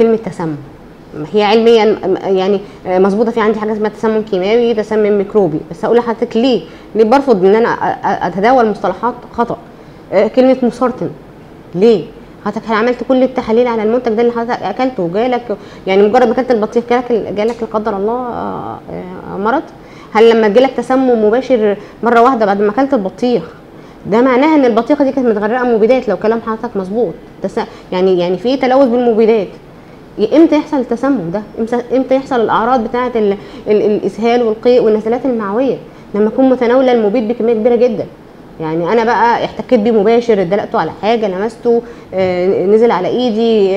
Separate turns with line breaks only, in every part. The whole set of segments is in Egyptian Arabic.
كلمه تسمم هي علميا يعني مظبوطه في عندي حاجه اسمها تسمم كيماوي تسمم ميكروبي بس هقول لحضرتك ليه ليه برفض ان انا اتداول مصطلحات خطا كلمه مسرطن ليه حضرتك عملت كل التحاليل على المنتج ده اللي حضرتك اكلته وجالك يعني مجرد ما اكلت البطيخ جالك جالك لا قدر الله مرض هل لما جالك تسمم مباشر مره واحده بعد ما اكلت البطيخ ده معناها ان البطيخه دي كانت متغرقه مبيدات لو كلام حضرتك مظبوط يعني يعني في تلوث بالمبيدات امتى يحصل التسمم ده امتى يحصل الاعراض بتاعه ال ال الاسهال والقيء والنزلات المعويه لما اكون متناوله المبيد بكميه كبيره جدا يعني انا بقى احتكيت بيه مباشر اتدلقته على حاجه لمسته آه نزل على ايدي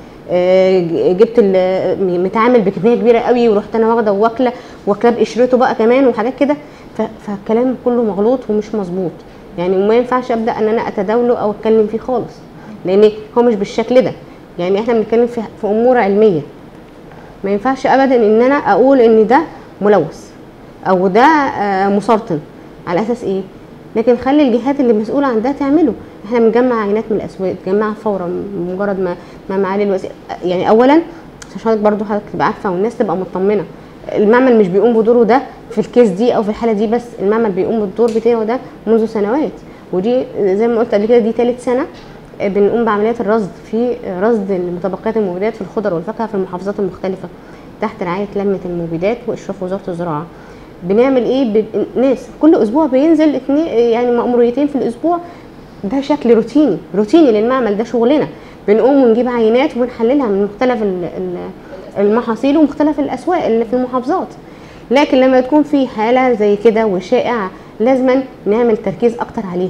آه جبت متعامل بكميه كبيره قوي ورحت انا واخده واكله واكله بقشرته بقى كمان وحاجات كده فالكلام كله مغلوط ومش مظبوط يعني وما ينفعش ابدا ان انا اتداوله او اتكلم فيه خالص لان هو مش بالشكل ده يعني احنا بنتكلم في, في امور علميه ما ينفعش ابدا ان انا اقول ان ده ملوث او ده آه مسرطن على اساس ايه لكن خلي الجهات اللي مسؤوله عن ده تعمله احنا بنجمع عينات من الاسواق تجمعها فورا مجرد ما ما معالي الوزير يعني اولا عشان حضرتك برضو حضرتك تبقى عارفه والناس تبقى مطمنه المعمل مش بيقوم بدوره ده في الكيس دي او في الحاله دي بس المعمل بيقوم بالدور بتاعه ده منذ سنوات ودي زي ما قلت قبل كده دي ثالث سنه بنقوم بعمليات الرصد في رصد المتبقيات المبيدات في الخضر والفاكهه في المحافظات المختلفه تحت رعايه لجنه المبيدات واشراف وزاره الزراعه بنعمل ايه ناس كل اسبوع بينزل اتنين يعني مأموريتين في الاسبوع ده شكل روتيني روتيني للمعمل ده شغلنا بنقوم ونجيب عينات ونحللها من مختلف المحاصيل ومختلف الاسواق اللي في المحافظات لكن لما تكون في حاله زي كده وشائعه لازما نعمل تركيز اكتر عليها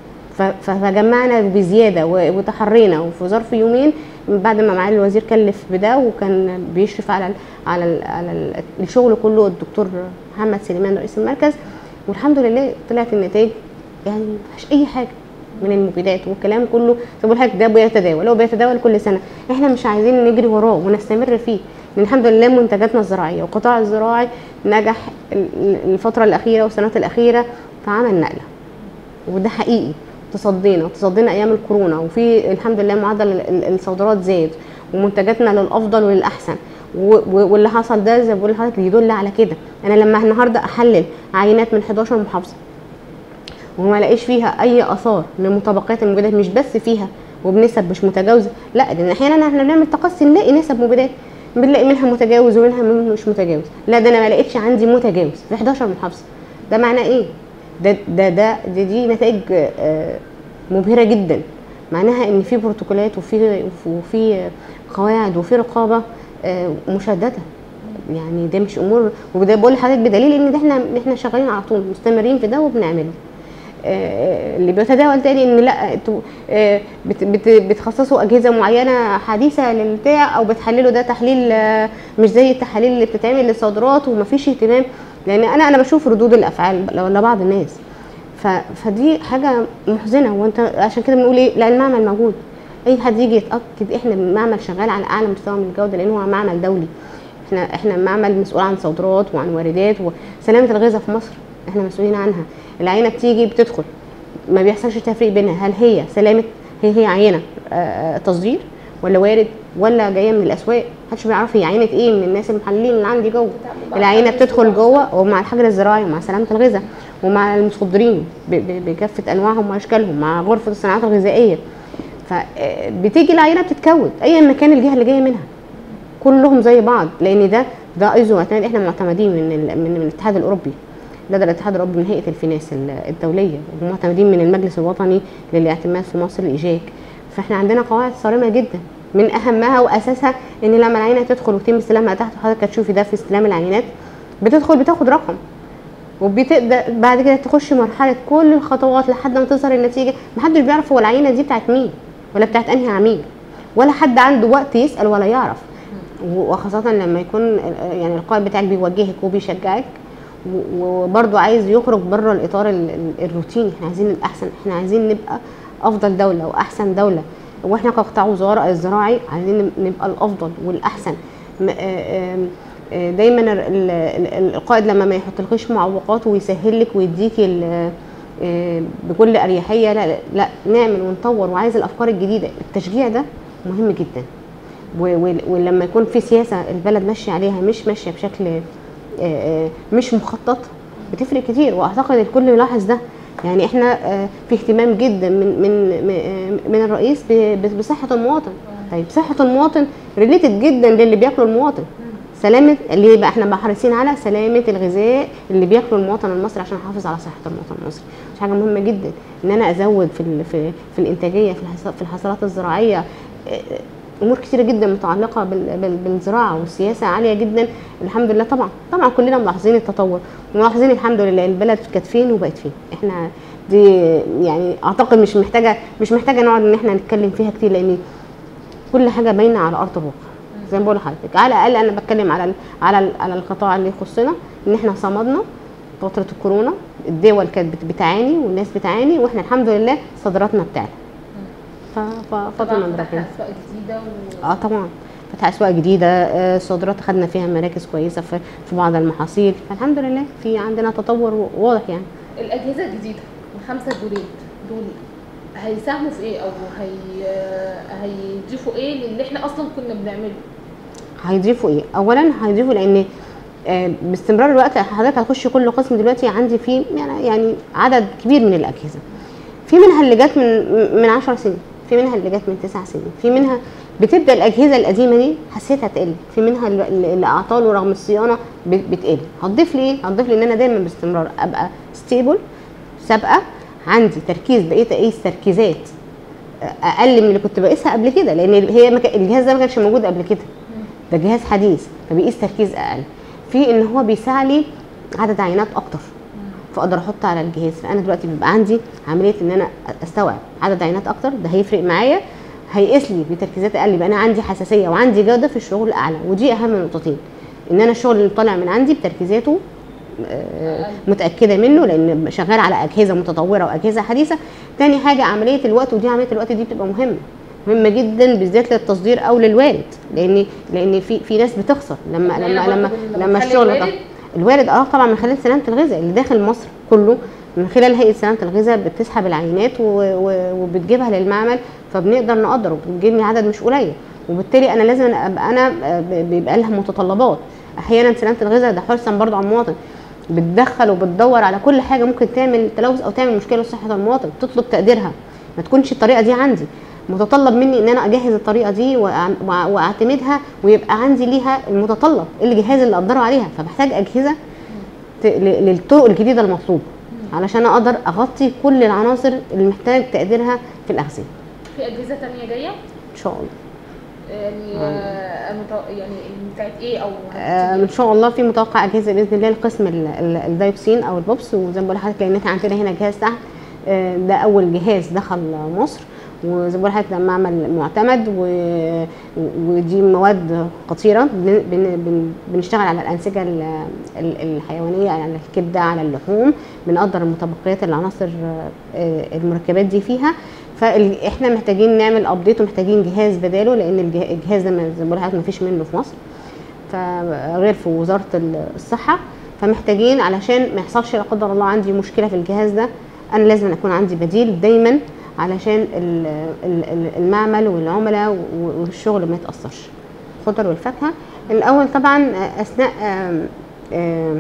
فجمعنا بزياده وتحرينا وفي ظرف يومين بعد ما معالي الوزير كلف بده وكان بيشرف على ال على ال على ال الشغل كله الدكتور محمد سليمان رئيس المركز والحمد لله طلعت النتائج يعني مفيش اي حاجه من المبيدات والكلام كله طب الحاجة ده بيتداول هو بيتداول كل سنه احنا مش عايزين نجري وراه ونستمر فيه لان الحمد لله منتجاتنا الزراعيه والقطاع الزراعي نجح الفتره الاخيره والسنوات الاخيره فعمل نقله وده حقيقي تصدينا تصدينا ايام الكورونا وفي الحمد لله معدل الصادرات زاد ومنتجاتنا للافضل وللاحسن واللي حصل ده زي ما بقول لحضرتك يدل على كده انا لما النهارده احلل عينات من 11 محافظه وما الاقيش فيها اي اثار لمتبقيات المبيدات مش بس فيها وبنسب مش متجاوزه لا ده احيانا احنا بنعمل تقصي نلاقي نسب مبيدات بنلاقي منها متجاوز ومنها مش متجاوز لا ده انا ما لقيتش عندي متجاوز في 11 محافظه ده معناه ايه ده ده ده دي, دي نتائج مبهره جدا معناها ان في بروتوكولات وفي وفي قواعد وفي رقابه مشدده يعني ده مش امور وده بقول لحضرتك بدليل ان ده احنا احنا شغالين على طول مستمرين في ده وبنعمله اللي بيتداول تاني ان لا انتوا بت بت بتخصصوا اجهزه معينه حديثه للبتاع او بتحللوا ده تحليل مش زي التحاليل اللي بتتعمل للصادرات ومفيش اهتمام لان انا انا بشوف ردود الافعال لبعض الناس فدي حاجه محزنه وانت عشان كده بنقول ايه لا المعمل موجود اي حد يجي يتاكد احنا المعمل شغال على اعلى مستوى من الجوده لان هو معمل دولي احنا احنا معمل مسؤول عن صادرات وعن واردات وسلامه الغذاء في مصر احنا مسؤولين عنها العينه بتيجي بتدخل ما بيحصلش تفريق بينها هل هي سلامه هي هي عينه آه تصدير ولا وارد ولا جايه من الاسواق محدش بيعرف هي عينه ايه من الناس المحللين اللي عندي جوه العينه بتدخل جوه ومع الحجر الزراعي ومع سلامه الغذاء ومع المصدرين بكافه انواعهم واشكالهم مع غرفه الصناعات الغذائيه فبتيجي العينه بتتكود ايا ما كان الجهه اللي جايه منها كلهم زي بعض لان ده ده ايزو احنا معتمدين من من, من الاتحاد الاوروبي لدى الاتحاد الاوروبي من هيئه الفيناس الدوليه ومعتمدين من المجلس الوطني للاعتماد في مصر الايجاك فاحنا عندنا قواعد صارمه جدا من اهمها واساسها ان لما العينه تدخل ويتم استلامها تحت حضرتك هتشوفي ده في استلام العينات بتدخل بتاخد رقم وبتبدا بعد كده تخش مرحله كل الخطوات لحد ما تظهر النتيجه محدش بيعرف هو العينه دي بتاعت مين ولا بتاعت انهي عميل ولا حد عنده وقت يسال ولا يعرف وخاصه لما يكون يعني القائد بتاعك بيوجهك وبيشجعك وبرضه عايز يخرج بره الاطار الروتيني احنا عايزين الاحسن احنا عايزين نبقى افضل دوله واحسن دوله واحنا كقطاع وزاره الزراعي عايزين نبقى الافضل والاحسن دايما القائد لما ما يحطلكيش معوقات ويسهل لك ويديكي بكل اريحيه لا لا نعمل ونطور وعايز الافكار الجديده التشجيع ده مهم جدا و- و- ولما يكون في سياسه البلد ماشيه عليها مش ماشيه بشكل آه، آه، مش مخطط بتفرق كتير واعتقد الكل يلاحظ ده يعني احنا آه، في اهتمام جدا من من م- من الرئيس ب- ب- بصحه المواطن طيب صحه المواطن ريليتد جدا للي بياكله المواطن سلامه اللي بقى احنا بقى حريصين على سلامه الغذاء اللي بياكله المواطن المصري عشان نحافظ على صحه المواطن المصري مش حاجه مهمه جدا ان انا ازود في ال- في في الانتاجيه في الحص- في الحصلات الزراعيه آه، امور كتيره جدا متعلقه بال- بال- بالزراعه والسياسه عاليه جدا الحمد لله طبعا طبعا كلنا ملاحظين التطور وملاحظين الحمد لله البلد كانت فين وبقت فين احنا دي يعني اعتقد مش محتاجه مش محتاجه نقعد ان احنا نتكلم فيها كتير لان كل حاجه باينه على ارض الواقع زي ما بقول لحضرتك على الاقل انا بتكلم على ال- على ال- على القطاع اللي يخصنا ان احنا صمدنا فتره الكورونا الدول كانت بت- بتعاني والناس بتعاني واحنا الحمد لله صادراتنا بتعلى ف- ف- فضل
طبعا
من
فتحنا
ربنا
اسواق جديده و...
اه طبعا فتح اسواق جديده آه، صادرات خدنا فيها مراكز كويسه في في بعض المحاصيل فالحمد لله في عندنا تطور واضح يعني
الاجهزه الجديده الخمسه جوليد دول هيساهموا في ايه او هي هيضيفوا ايه للي احنا اصلا كنا بنعمله
هيضيفوا ايه اولا هيضيفوا لان آه، باستمرار الوقت حضرتك هتخش كل قسم دلوقتي عندي فيه يعني يعني عدد كبير من الاجهزه في منها اللي جت من من 10 سنين في منها اللي جت من 9 سنين في منها بتبدا الاجهزه القديمه دي حسيتها تقل في منها اللي اللي اعطاله رغم الصيانه بت- بتقل هتضيف لي ايه هتضيف لي ان انا دايما باستمرار ابقى ستيبل سابقه عندي تركيز بقيت اقيس تركيزات اقل من اللي كنت بقيسها قبل كده لان هي ما كان- الجهاز ده ما كانش موجود قبل كده ده جهاز حديث فبيقيس تركيز اقل في ان هو بيساعد لي عدد عينات اكتر فاقدر احط على الجهاز فانا دلوقتي بيبقى عندي عمليه ان انا استوعب عدد عينات اكتر ده هيفرق معايا هيقيس لي بتركيزات اقل يبقى انا عندي حساسيه وعندي جوده في الشغل اعلى ودي اهم نقطتين ان انا الشغل اللي طالع من عندي بتركيزاته آه، متاكده منه لان شغال على اجهزه متطوره واجهزه حديثه تاني حاجه عمليه الوقت ودي عمليه الوقت دي بتبقى مهمه مهمه جدا بالذات للتصدير او للوارد لان لان في في ناس بتخسر لما
يعني
لما
أنا
لما
برضه
لما
بخلي
الشغل
الوارد-
الوارد اه طبعا من خلال سلامه الغذاء اللي داخل مصر كله من خلال هيئه سلامه الغذاء بتسحب العينات و- و- وبتجيبها للمعمل فبنقدر نقدر وبتجيب لي عدد مش قليل وبالتالي انا لازم ابقى انا آه، ب- بيبقى لها متطلبات احيانا سلامه الغذاء ده حرصا برضو على المواطن بتدخل وبتدور على كل حاجه ممكن تعمل تلوث او تعمل مشكله لصحه المواطن تطلب تقديرها ما تكونش الطريقه دي عندي متطلب مني ان انا اجهز الطريقه دي وأع- وأع- واعتمدها ويبقى عندي ليها المتطلب الجهاز اللي اقدره عليها فبحتاج اجهزه ت- ل- للطرق الجديده المطلوبه علشان اقدر اغطي كل العناصر اللي محتاج تقديرها في الاغذيه
في اجهزه تانية جايه
ان شاء الله
يعني آه، مت- يعني بتاعت ايه او
آه، ان شاء الله في متوقع اجهزه باذن الله لقسم ال- ال- الدايوكسين او البوبس وزي ما بقول لحضرتك لان احنا عندنا هنا جهاز تحت آه، ده اول جهاز دخل مصر وزي ما بقول لحضرتك ده معمل معتمد و- ودي مواد خطيره بن- بن- بن- بنشتغل على الانسجه ال- ال- الحيوانيه على الكبده على اللحوم بنقدر المتبقيات العناصر آه، المركبات دي فيها فاحنا محتاجين نعمل ابديت ومحتاجين جهاز بداله لان الجه- الجهاز ده ما- زي ما بقول لحضرتك ما فيش منه في مصر فغير في وزاره ال- الصحه فمحتاجين علشان ما يحصلش لا قدر الله عندي مشكله في الجهاز ده انا لازم يكون عندي بديل دايما علشان ال- ال- ال- المعمل والعملاء و- والشغل ما يتاثرش الخضر والفاكهه الاول طبعا اثناء آم، آم،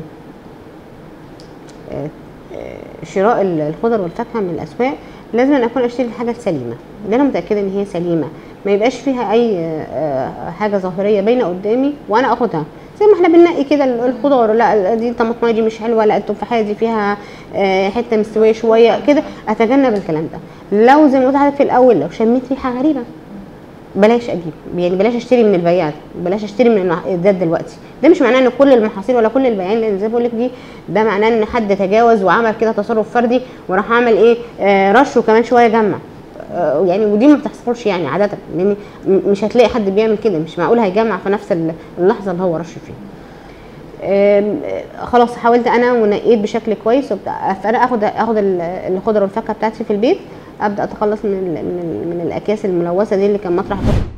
آه، آه، شراء ال- الخضر والفاكهه من الاسواق لازم أن اكون اشتري الحاجه السليمه اللي انا متاكده ان هي سليمه ما يبقاش فيها اي آه، حاجه ظاهريه باينه قدامي وانا اخدها زي ما احنا بننقي كده ال- الخضار لا دي الطماطمايه دي مش حلوه لا التفاحيه دي فيها آه، حته مستويه شويه كده اتجنب الكلام ده لو زي ما قلت لحضرتك في الاول لو شميت ريحه غريبه بلاش اجيب يعني بلاش اشتري من البياع ده بلاش اشتري من المح- ده دلوقتي ده مش معناه ان كل المحاصيل ولا كل البياعين لان زي ما بقول لك دي ده معناه ان حد تجاوز وعمل كده تصرف فردي وراح عمل ايه آه رش وكمان شويه جمع آه يعني ودي ما بتحصلش يعني عاده لان م- مش هتلاقي حد بيعمل كده مش معقول هيجمع في نفس ال- اللحظه اللي هو رش فيها آم، آه، خلاص حاولت انا ونقيت بشكل كويس وبتاع فانا اخد اخد ال- الخضره والفاكهه بتاعتي في البيت ابدا اتخلص من ال من, ال من الاكياس الملوثه دي اللي كان مطرح